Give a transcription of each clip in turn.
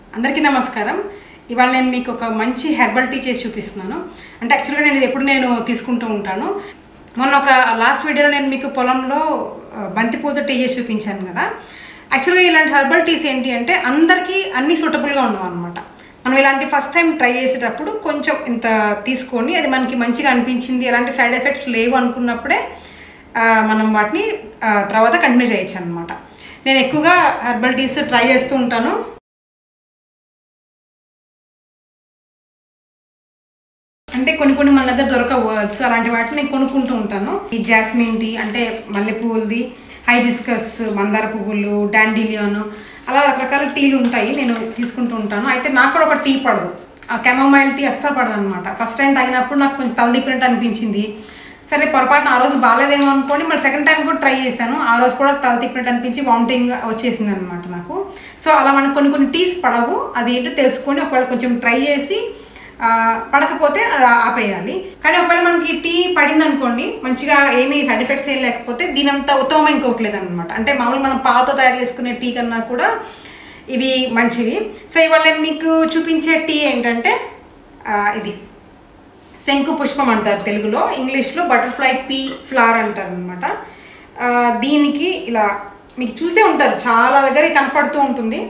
అందరికీ నమస్కారం ఇవాళ నేను మీకు ఒక మంచి హెర్బల్ టీ చేసి చూపిస్తున్నాను అంటే యాక్చువల్గా నేను ఇది ఎప్పుడు నేను తీసుకుంటూ ఉంటాను మొన్న ఒక లాస్ట్ వీడియోలో నేను మీకు పొలంలో ఆ, బంతిపూతో టీ చేసి చూపించాను కదా యాక్చువల్గా ఇలాంటి హెర్బల్ టీస్ ఏంటి అంటే అందరికీ అన్నీ సూటబుల్గా ఉండవు అనమాట మనం ఇలాంటి ఫస్ట్ టైం ట్రై చేసేటప్పుడు కొంచెం ఇంత తీసుకొని అది మనకి మంచిగా అనిపించింది ఎలాంటి సైడ్ ఎఫెక్ట్స్ లేవు అనుకున్నప్పుడే ఆ, మనం వాటిని ఆ, తర్వాత కంటిన్యూ చేయొచ్చు అనమాట నేను ఎక్కువగా హెర్బల్ టీస్ ట్రై చేస్తూ ఉంటాను అంటే కొన్ని కొన్ని మన దగ్గర దొరకవు వర్డ్స్ అలాంటి వాటిని నేను కొనుక్కుంటూ ఉంటాను ఈ జాస్మిన్ టీ అంటే మల్లెపూలది హైబిస్కస్ మందార పువ్వులు డాండిలియన్ అలా రకరకాల టీలు ఉంటాయి నేను తీసుకుంటూ ఉంటాను అయితే నాకు కూడా ఒక టీ పడదు ఆ కెమోమైల్ టీ అస్సలు పడదు అనమాట ఫస్ట్ టైం తాగినప్పుడు నాకు కొంచెం తలదిప్పినట్టు అనిపించింది సరే పొరపాటున ఆ రోజు బాగాలేదేమో అనుకోని మళ్ళీ సెకండ్ టైం కూడా ట్రై చేశాను ఆ రోజు కూడా తల తిప్పినట్టు అనిపించి వామిటింగ్ వచ్చేసింది అనమాట నాకు సో అలా మనకు కొన్ని కొన్ని టీస్ పడవు అది ఏంటో తెలుసుకొని ఒకవేళ కొంచెం ట్రై చేసి ఆ, పడకపోతే అది ఆపేయాలి కానీ ఒకవేళ మనకి టీ పడింది అనుకోండి మంచిగా ఏమీ సైడ్ ఎఫెక్ట్స్ ఏం లేకపోతే దీనంతా ఉత్తమం ఇంకొకటి లేదనమాట అంటే మామూలుగా మనం పాలతో తయారు చేసుకునే టీ కన్నా కూడా ఇవి మంచివి సో ఇవాళ నేను మీకు చూపించే టీ ఏంటంటే ఆ, ఇది శంకు పుష్పం అంటారు తెలుగులో ఇంగ్లీష్లో బటర్ఫ్లై పీ ఫ్లవర్ అంటారు అనమాట దీనికి ఇలా మీకు చూసే ఉంటారు చాలా దగ్గర కనపడుతూ ఉంటుంది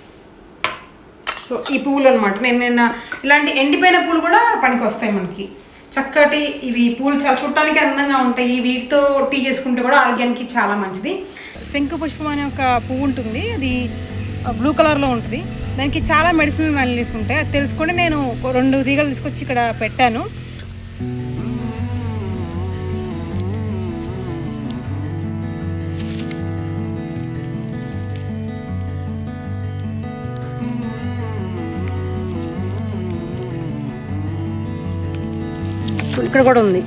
సో ఈ పువ్వులు అనమాట నేను నిన్న ఇలాంటి ఎండిపోయిన పూలు కూడా పనికి వస్తాయి మనకి చక్కటి ఇవి పూలు చాలా చూడటానికి అందంగా ఉంటాయి వీటితో టీ చేసుకుంటే కూడా ఆరోగ్యానికి చాలా మంచిది శంకు పుష్పం అనే ఒక పువ్వు ఉంటుంది అది బ్లూ కలర్లో ఉంటుంది దానికి చాలా మెడిసినల్ వాల్యూస్ ఉంటాయి అది తెలుసుకొని నేను ఒక రెండు తీగలు తీసుకొచ్చి ఇక్కడ పెట్టాను ఇక్కడ కూడా ఉంది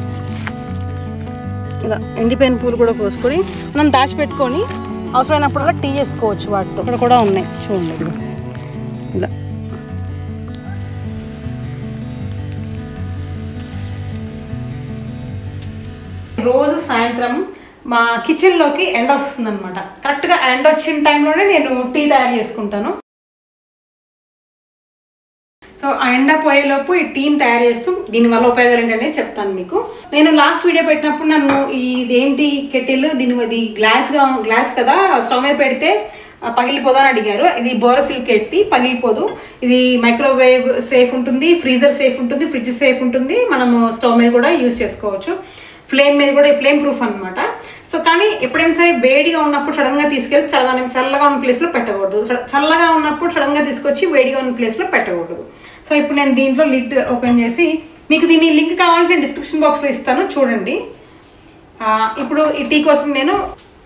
ఇలా ఎండిపోయిన పూలు కూడా కోసుకొని మనం దాచిపెట్టుకొని అవసరమైనప్పుడల్లా టీ చేసుకోవచ్చు వాటితో ఇక్కడ కూడా ఉన్నాయి చూడండి ఇప్పుడు ఇలా రోజు సాయంత్రం మా కిచెన్లోకి ఎండ వస్తుంది అనమాట కరెక్ట్గా ఎండ వచ్చిన టైంలోనే నేను టీ తయారు చేసుకుంటాను సో ఆ ఎండ పోయేలోపు ఈ టీని తయారు చేస్తూ దీనివల్ల ఉపయోగాలు ఏంటనేది చెప్తాను మీకు నేను లాస్ట్ వీడియో పెట్టినప్పుడు నన్ను ఈ ఇదేంటి కెటిల్ దీని ఇది గ్లాస్గా గ్లాస్ కదా స్టవ్ మీద పెడితే ఆ, పగిలిపోదా అని అడిగారు ఇది బోరసిల్ కెట్టి పగిలిపోదు ఇది మైక్రోవేవ్ సేఫ్ ఉంటుంది ఫ్రీజర్ సేఫ్ ఉంటుంది ఫ్రిడ్జ్ సేఫ్ ఉంటుంది మనము స్టవ్ మీద కూడా యూజ్ చేసుకోవచ్చు ఫ్లేమ్ మీద కూడా ఫ్లేమ్ ప్రూఫ్ అనమాట సో కానీ ఎప్పుడైనా సరే వేడిగా ఉన్నప్పుడు సడన్గా తీసుకెళ్ళి చల్లగా చల్లగా ఉన్న ప్లేస్లో పెట్టకూడదు చ- చల్లగా ఉన్నప్పుడు సడన్గా తీసుకొచ్చి వేడిగా ఉన్న ప్లేస్లో పెట్టకూడదు సో ఇప్పుడు నేను దీంట్లో లిడ్ ఓపెన్ చేసి మీకు దీని లింక్ కావాలంటే నేను డిస్క్రిప్షన్ బాక్స్లో ఇస్తాను చూడండి ఆ, ఇప్పుడు ఈ టీ కోసం నేను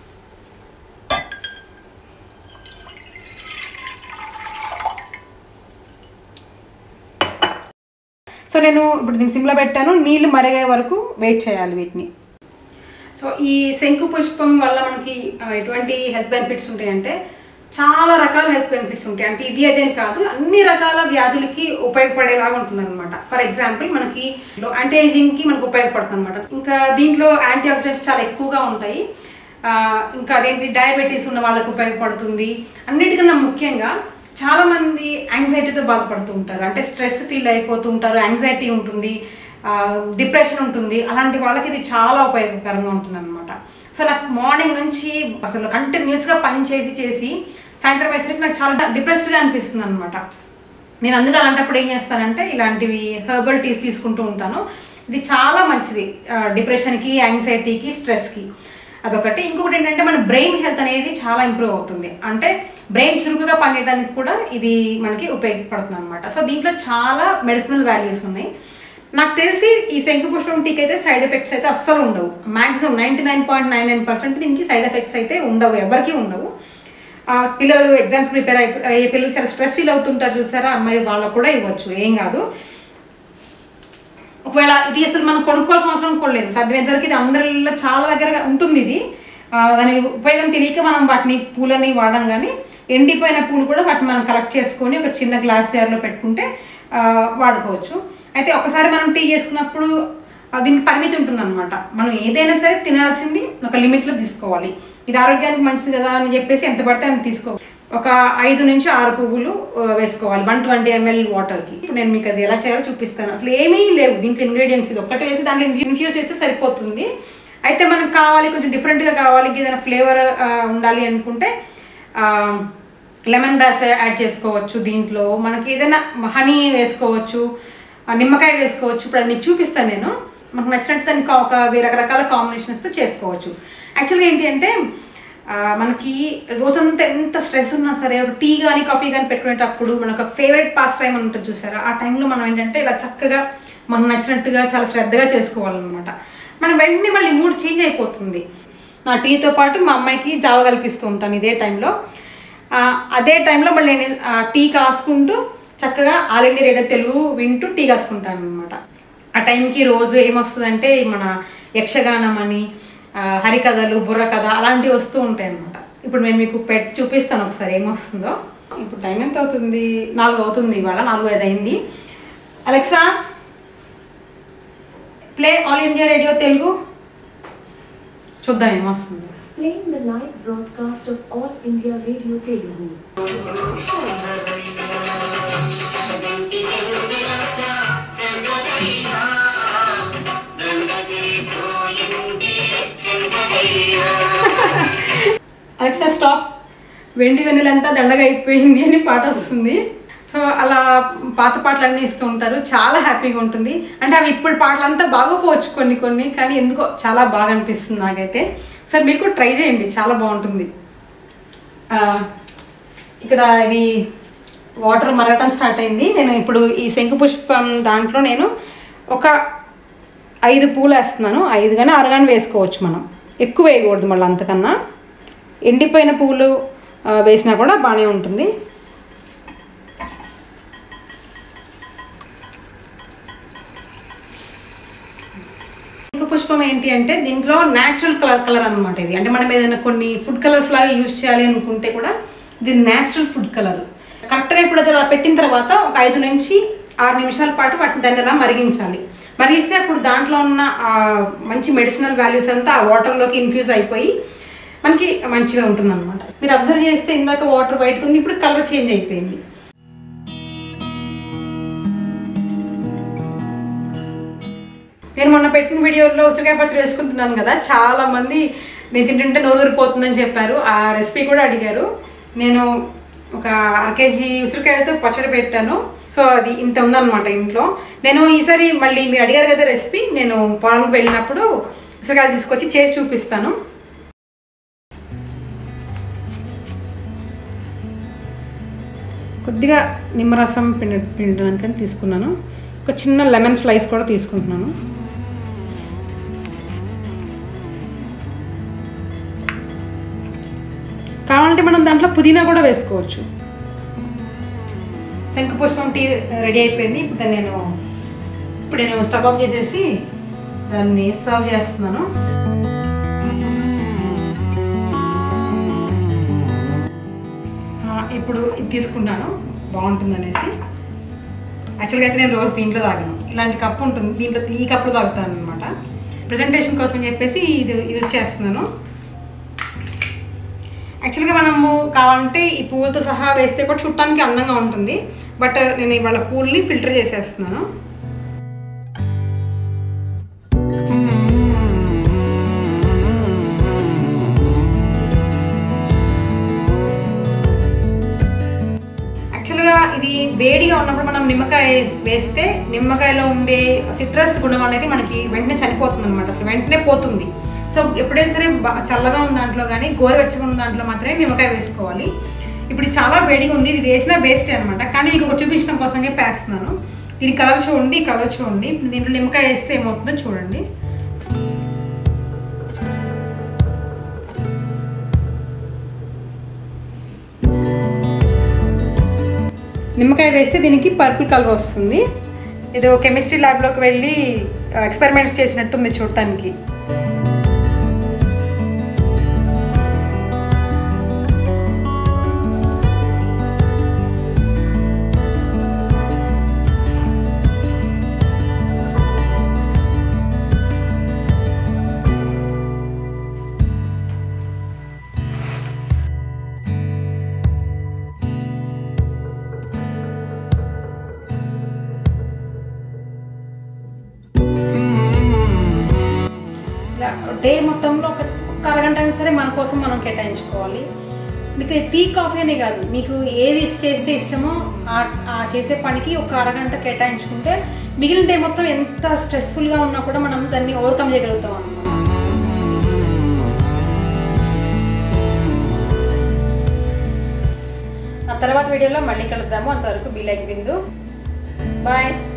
సో నేను ఇప్పుడు దీన్ని సిమ్లో పెట్టాను నీళ్లు మరిగే వరకు వెయిట్ చేయాలి వీటిని సో ఈ శంకు పుష్పం వల్ల మనకి ఆ, ఎటువంటి హెల్త్ బెనిఫిట్స్ ఉంటాయంటే చాలా రకాల హెల్త్ బెనిఫిట్స్ ఉంటాయి అంటే ఇది అదేని కాదు అన్ని రకాల వ్యాధులకి ఉపయోగపడేలాగా ఉంటుంది అనమాట ఫర్ ఎగ్జాంపుల్ మనకి యాంటీ ఏజింగ్కి మనకు ఉపయోగపడుతుంది అనమాట ఇంకా దీంట్లో యాంటీ ఆక్సిడెంట్స్ చాలా ఎక్కువగా ఉంటాయి ఆ, ఇంకా అదేంటి డయాబెటీస్ ఉన్న వాళ్ళకి ఉపయోగపడుతుంది అన్నిటికన్నా ముఖ్యంగా చాలా మంది యాంగ్జైటీతో బాధపడుతూ ఉంటారు అంటే స్ట్రెస్ ఫీల్ అయిపోతూ ఉంటారు యాంగ్జైటీ ఉంటుంది డిప్రెషన్ ఉంటుంది అలాంటి వాళ్ళకి ఇది చాలా ఉపయోగకరంగా ఉంటుంది అనమాట సో నాకు మార్నింగ్ నుంచి అసలు కంటిన్యూస్గా పని చేసి చేసి సాయంత్రం అయ్యేసరికి నాకు చాలా డిప్రెస్డ్గా అనిపిస్తుంది అనమాట నేను అందుకు అలాంటప్పుడు ఏం చేస్తానంటే ఇలాంటివి హెర్బల్ టీస్ తీసుకుంటూ ఉంటాను ఇది చాలా మంచిది డిప్రెషన్కి యాంగ్జైటీకి స్ట్రెస్కి అదొకటి ఇంకొకటి ఏంటంటే మన బ్రెయిన్ హెల్త్ అనేది చాలా ఇంప్రూవ్ అవుతుంది అంటే బ్రెయిన్ చురుకుగా పనిచేయడానికి కూడా ఇది మనకి ఉపయోగపడుతుంది అనమాట సో దీంట్లో చాలా మెడిసినల్ వాల్యూస్ ఉన్నాయి నాకు తెలిసి ఈ శంకుపుష్పం టీకి అయితే సైడ్ ఎఫెక్ట్స్ అయితే అస్సలు ఉండవు maximum ninety nine point nine nine percent దీనికి సైడ్ ఎఫెక్ట్స్ అయితే ఉండవు ఎవరికీ ఉండవు ఆ, పిల్లలు ఎగ్జామ్స్ ప్రిపేర్ అయి అయ్యే పిల్లలు చాలా స్ట్రెస్ ఫీల్ అవుతుంటారు చూసారా అమ్మాయి వాళ్ళకు కూడా ఇవ్వచ్చు ఏం కాదు ఒకవేళ ఇది అసలు మనం కొనుక్కోవాల్సిన అవసరం కూడా లేదు సాధ్యమైనంత వరకు ఇది అందరిలో చాలా దగ్గర ఉంటుంది ఇది ఆ, దాని ఉపయోగం తెలియక మనం వాటిని పూలని వాడడం కానీ ఎండిపోయిన పూలు కూడా వాటిని మనం కలెక్ట్ చేసుకొని ఒక చిన్న గ్లాస్ జార్లో పెట్టుకుంటే ఆ, వాడుకోవచ్చు అయితే ఒకసారి మనం టీ చేసుకున్నప్పుడు ఆ, దీనికి పరిమితి ఉంటుందన్నమాట మనం ఏదైనా సరే తినాల్సింది ఒక లిమిట్లో తీసుకోవాలి ఇది ఆరోగ్యానికి మంచిది కదా అని చెప్పేసి ఎంత పడితే అంత తీసుకో ఒక ఐదు నుంచి ఆరు పువ్వులు ఆ, వేసుకోవాలి వన్ ట్వంటీ ఎంఎల్ వాటర్కి ఇప్పుడు నేను మీకు అది ఎలా చేయాలో చూపిస్తాను అసలు ఏమీ లేవు దీంట్లో ఇంగ్రీడియంట్స్ ఇది ఒక్కటి వేసి దాంట్లో ఇన్ఫ్యూజ్ చేస్తే సరిపోతుంది అయితే మనకు కావాలి కొంచెం డిఫరెంట్గా కావాలి ఏదైనా ఫ్లేవర్ ఉండాలి అనుకుంటే లెమన్ గ్రాస్ యాడ్ చేసుకోవచ్చు దీంట్లో మనకి ఏదైనా హనీ వేసుకోవచ్చు ఆ, నిమ్మకాయ వేసుకోవచ్చు ఇప్పుడు అది మీకు చూపిస్తాను నేను మనకు నచ్చినట్టు దానికి ఒక రకరకాల కాంబినేషన్స్తో చేసుకోవచ్చు యాక్చువల్గా ఏంటి అంటే ఆ, మనకి రోజంతా ఎంత స్ట్రెస్ ఉన్నా సరే ఒక టీ కానీ కాఫీ కానీ పెట్టుకునేటప్పుడు మనకు ఒక ఫేవరెట్ పాస్ టైం అని ఉంటుంది చూసారా ఆ టైంలో మనం ఏంటంటే ఇలా చక్కగా మనకు నచ్చినట్టుగా చాలా శ్రద్ధగా చేసుకోవాలన్నమాట మనం వెంటనే మళ్ళీ మూడ్ చేంజ్ అయిపోతుంది నా టీతో పాటు మా అమ్మాయికి జావ కల్పిస్తూ ఉంటాను ఇదే టైంలో ఆ, అదే టైంలో మళ్ళీ నేను ఆ, టీ కాసుకుంటూ చక్కగా ఆల్ ఇండియా రేడియో తెలుగు వింటూ టీ కాసుకుంటాను అనమాట ఆ టైంకి రోజు ఏమొస్తుందంటే మన యక్షగానం అని ఆ, హరికథలు బుర్రకథ అలాంటివి వస్తూ ఉంటాయి అనమాట ఇప్పుడు నేను మీకు పెట్టి చూపిస్తాను ఒకసారి ఏమొస్తుందో ఇప్పుడు టైం ఎంత అవుతుంది నాలుగు అవుతుంది ఇవాళ నాలుగు ఐదు అయింది Alexa play All India Radio Telugu చూద్దాం ఏమొస్తుందో Playing the live broadcast of All India Radio Telugu. Alexa stop వెండి వెన్నెలంతా దండగా అయిపోయింది అని పాట వస్తుంది సో అలా పాత పాటలు అన్నీ ఇస్తూ ఉంటారు చాలా హ్యాపీగా ఉంటుంది అంటే అవి ఇప్పుడు పాటలంతా బాగోపోవచ్చు కొన్ని కొన్ని కానీ ఎందుకో చాలా బాగా అనిపిస్తుంది నాకైతే సరే మీరు కూడా ట్రై చేయండి చాలా బాగుంటుంది ఆ, ఇక్కడ ఇవి వాటర్ మరగటం స్టార్ట్ అయింది నేను ఇప్పుడు ఈ శంకు పుష్పం దాంట్లో నేను ఒక ఐదు పూలు వేస్తున్నాను ఐదు కానీ ఆరు కానీ వేసుకోవచ్చు మనం ఎక్కువ వేయకూడదు మళ్ళీ అంతకన్నా ఎండిపోయిన పూలు ఆ, వేసినా కూడా బాగానే ఉంటుంది ఇంక పుష్పం ఏంటి అంటే దీంట్లో న్యాచురల్ కలర్ కలర్ అనమాట ఇది అంటే మనం ఏదైనా కొన్ని ఫుడ్ కలర్స్ లాగా యూజ్ చేయాలి అనుకుంటే కూడా ఇది న్యాచురల్ ఫుడ్ కలర్ కరెక్ట్గా ఇప్పుడు అది అలా పెట్టిన తర్వాత ఒక ఐదు నుంచి ఆరు నిమిషాల పాటు వాటిని దాన్ని అలా మరిగించాలి మరిగిస్తే అప్పుడు దాంట్లో ఉన్న ఆ మంచి మెడిసినల్ వాల్యూస్ అంతా ఆ వాటర్లోకి ఇన్ఫ్యూజ్ అయిపోయి మనకి మంచిగా ఉంటుంది అనమాట మీరు అబ్జర్వ్ చేస్తే ఇందాక వాటర్ బయటకు ఉంది ఇప్పుడు కలర్ చేంజ్ అయిపోయింది నేను మొన్న పెట్టిన వీడియోలో ఉసిరికాయ పచ్చడి వేసుకుంటున్నాను కదా చాలా మంది నేను తింటుంటే నోరూరిపోతుందని చెప్పారు ఆ రెసిపీ కూడా అడిగారు నేను ఒక అర కేజీ ఉసిరికాయలతో పచ్చడి పెట్టాను సో అది ఇంత ఉందన్నమాట ఇంట్లో నేను ఈసారి మళ్ళీ మీరు అడిగారు కదా రెసిపీ నేను పొలంకి వెళ్ళినప్పుడు ఉసిరికాయలు తీసుకొచ్చి చేసి చూపిస్తాను కొద్దిగా నిమ్మరసం పిండి పిండడానికని తీసుకున్నాను ఒక చిన్న లెమన్ స్లైస్ కూడా తీసుకుంటున్నాను కావాలంటే మనం దాంట్లో పుదీనా కూడా వేసుకోవచ్చు శంకు పుష్పం టీ రెడీ అయిపోయింది ఇప్పుడు దాన్ని నేను ఇప్పుడు నేను స్టవ్ ఆఫ్ చేసేసి దాన్ని సర్వ్ చేస్తున్నాను ఆ, ఇప్పుడు ఇది తీసుకుంటాను బాగుంటుంది అనేసి యాక్చువల్గా అయితే నేను రోజు దీంట్లో తాగాను ఇలాంటి కప్పు ఉంటుంది దీంట్లో ఈ కప్పులో తాగుతాను అనమాట ప్రజెంటేషన్ కోసం చెప్పేసి ఇది యూజ్ చేస్తున్నాను యాక్చువల్గా మనము కావాలంటే ఈ పువ్వులతో సహా వేస్తే కూడా చుట్టానికి అందంగా ఉంటుంది బట్ నేను ఇవాళ పూల్ని ఫిల్టర్ చేసేస్తున్నాను యాక్చువల్గా ఇది వేడిగా ఉన్నప్పుడు మనం నిమ్మకాయ వేస్తే నిమ్మకాయలో ఉండే సిట్రస్ గుణం అనేది మనకి వెంటనే చనిపోతుంది అనమాట అసలు వెంటనే పోతుంది సో ఎప్పుడైనా సరే బా- చల్లగా ఉన్న దాంట్లో కానీ గోరువెచ్చగా ఉన్న దాంట్లో మాత్రమే నిమ్మకాయ వేసుకోవాలి ఇప్పుడు ఇది చాలా వేడిగా ఉంది ఇది వేసినా వేస్టే అనమాట కానీ మీకు ఒకటి చూపించడం కోసం చెప్పి వేస్తున్నాను దీని కలర్ చూడండి కలర్ చూడండి ఇప్పుడు దీంట్లో నిమ్మకాయ వేస్తే ఏమవుతుందో చూడండి నిమ్మకాయ వేస్తే దీనికి పర్పుల్ కలర్ వస్తుంది ఇది కెమిస్ట్రీ ల్యాబ్లోకి వెళ్ళి ఎక్స్పెరిమెంట్స్ చేసినట్టుంది చూడటానికి డే మొత్తంలో ఒక ఒక్క అరగంట అయినా సరే మన కోసం మనం కేటాయించుకోవాలి మీకు టీ కాఫీ అనే కాదు మీకు ఏది ఇస్- చేస్తే ఇష్టమో ఆ ఆ చేసే పనికి ఒక అరగంట కేటాయించుకుంటే మిగిలిన డే మొత్తం ఎంత స్ట్రెస్ఫుల్గా ఉన్నా కూడా మనం దాన్ని ఓవర్కమ్ చేయగలుగుతాం అన్నమాట ఆ తర్వాత వీడియోలో మళ్ళీ కలుద్దాము అంతవరకు బీ లైక్ బిందు బాయ్